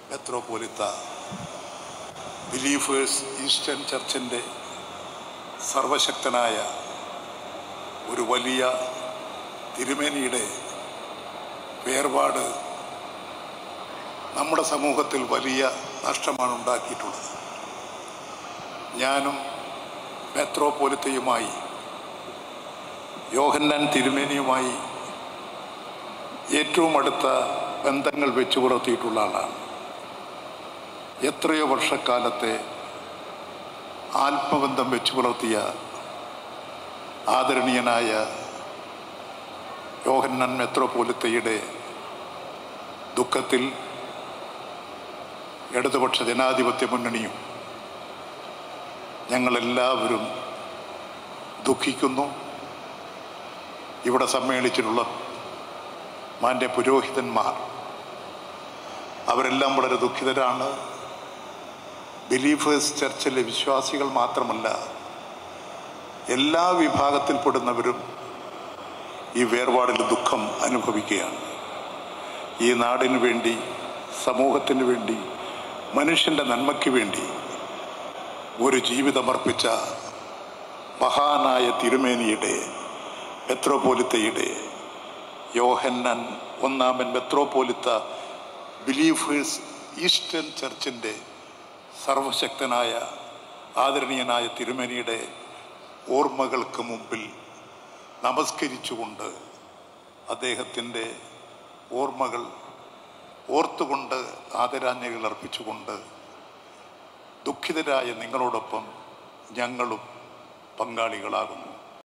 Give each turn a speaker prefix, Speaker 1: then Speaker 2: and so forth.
Speaker 1: Metropolitha ബിലീഫേഴ്സ് eastern ചർച്ചിൻ്റെ സർവശക്തനായ ഒരു വലിയ തിരുമേനിയുടെ വേർപാട് നമ്മുടെ സമൂഹത്തിൽ വലിയ നഷ്ടമാണ് ഉണ്ടാക്കിയിട്ടുള്ളത് ഞാനും മെത്രോപോലിത്തയുമായി യോഹന്നാൻ തിരുമേനിയുമായി ഏറ്റവും അടുത്ത ബന്ധങ്ങൾ വെച്ചു പുലർത്തിയിട്ടുള്ള ആളാണ് എത്രയോ വർഷക്കാലത്തെ ആത്മബന്ധം വെച്ചു പുലർത്തിയ ആദരണീയനായ യോഹന്നാൻ മെത്രോപോലിത്തയുടെ ദുഃഖത്തിൽ ഇടതുപക്ഷ ജനാധിപത്യ മുന്നണിയും ഞങ്ങളെല്ലാവരും ദുഃഖിക്കുന്നു ഇവിടെ സമ്മേളിച്ചിട്ടുള്ള മാന്യ പുരോഹിതന്മാർ അവരെല്ലാം വളരെ ദുഃഖിതരാണ് ബിലീഫേഴ്സ് ചർച്ചിലെ വിശ്വാസികൾ മാത്രമല്ല എല്ലാ വിഭാഗത്തിൽപ്പെടുന്നവരും ഈ വേർപാടിൽ ദുഃഖം അനുഭവിക്കുകയാണ് ഈ നാടിനു വേണ്ടി സമൂഹത്തിന് വേണ്ടി മനുഷ്യൻ്റെ നന്മയ്ക്ക് വേണ്ടി ഒരു ജീവിതമർപ്പിച്ച മഹാനായ തിരുമേനിയുടെ മെത്രോപോലിത്തയുടെ യോഹന്നൻ ഒന്നാമൻ മെത്രോപോലിത്ത ബിലീഫേഴ്സ് ഈസ്റ്റേൺ ചർച്ചിൻ്റെ സർവശക്തനായ ആദരണീയനായ തിരുമേനിയുടെ ഓർമ്മകൾക്ക് മുമ്പിൽ നമസ്കരിച്ചുകൊണ്ട് അദ്ദേഹത്തിൻ്റെ ഓർമ്മകൾ ഓർത്തുകൊണ്ട് ആദരാഞ്ജലികൾ അർപ്പിച്ചുകൊണ്ട് ദുഃഖിതരായ നിങ്ങളോടൊപ്പം ഞങ്ങളും പങ്കാളികളാകുന്നു